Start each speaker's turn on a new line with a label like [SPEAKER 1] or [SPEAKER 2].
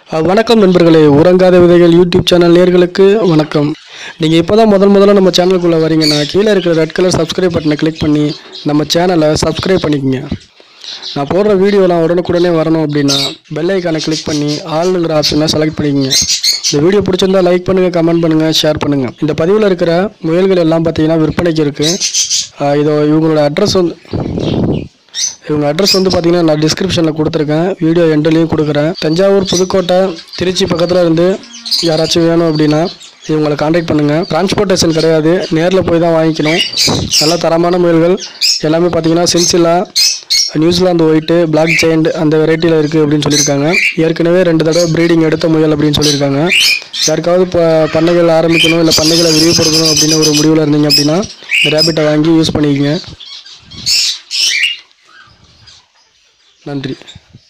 [SPEAKER 1] அஹ் வணக்கம் நண்பர்களே உறங்காத விதைகள் யூடியூப் சேனல் நேர்களுக்கு வணக்கம் நீங்கள் இப்போ தான் முதல் முதல்ல நம்ம சேனலுக்குள்ளே வரீங்கன்னா கீழே இருக்கிற ரெட் கலர் சப்ஸ்கிரைப் பட்டனை கிளிக் பண்ணி நம்ம சேனலை சப்ஸ்கிரைப் பண்ணிக்கங்க நான் போடுற வீடியோலாம் உடனுக்குடனே வரணும் அப்படின்னா பெல் ஐக்கானை கிளிக் பண்ணி ஆளுங்கிற ஆப்ஷனை செலக்ட் பண்ணிக்கங்க இந்த வீடியோ பிடிச்சிருந்தா லைக் பண்ணுங்கள் கமெண்ட் பண்ணுங்கள் ஷேர் பண்ணுங்கள் இந்த பதிவில் இருக்கிற முயல்கள் எல்லாம் பார்த்தீங்கன்னா விற்பனைக்கு இருக்குது இதோ இவங்களோட அட்ரஸ் வந்து இவங்க அட்ரஸ் வந்து பார்த்தீங்கன்னா நான் டிஸ்கிரிப்ஷனில் கொடுத்துருக்கேன் வீடியோ எண்ட்லேயும் கொடுக்குறேன் தஞ்சாவூர் புதுக்கோட்டை திருச்சி பக்கத்தில் இருந்து யாராச்சும் வேணும் அப்படின்னா இவங்களை காண்டாக்ட் பண்ணுங்கள் டிரான்ஸ்போர்ட்டேஷன் கிடையாது நேரில் போய் தான் வாங்கிக்கணும் நல்ல தரமான முயல்கள் எல்லாமே பார்த்தீங்கன்னா chinchilla New Zealand white black giant அந்த வெரைட்டியில் இருக்குது அப்படின்னு சொல்லியிருக்காங்க ஏற்கனவே ரெண்டு தடவை ப்ரீடிங் எடுத்த முயல் அப்படின்னு சொல்லியிருக்காங்க யாருக்காவது இப்போ பண்ணைகள் ஆரம்பிக்கணும் இல்லை பண்ணைகளை விரிவுபடுத்தணும் அப்படின்னு ஒரு முடிவில் இருந்தீங்க அப்படின்னா ரேபிட்டை வாங்கி யூஸ் பண்ணிக்கங்க நன்றி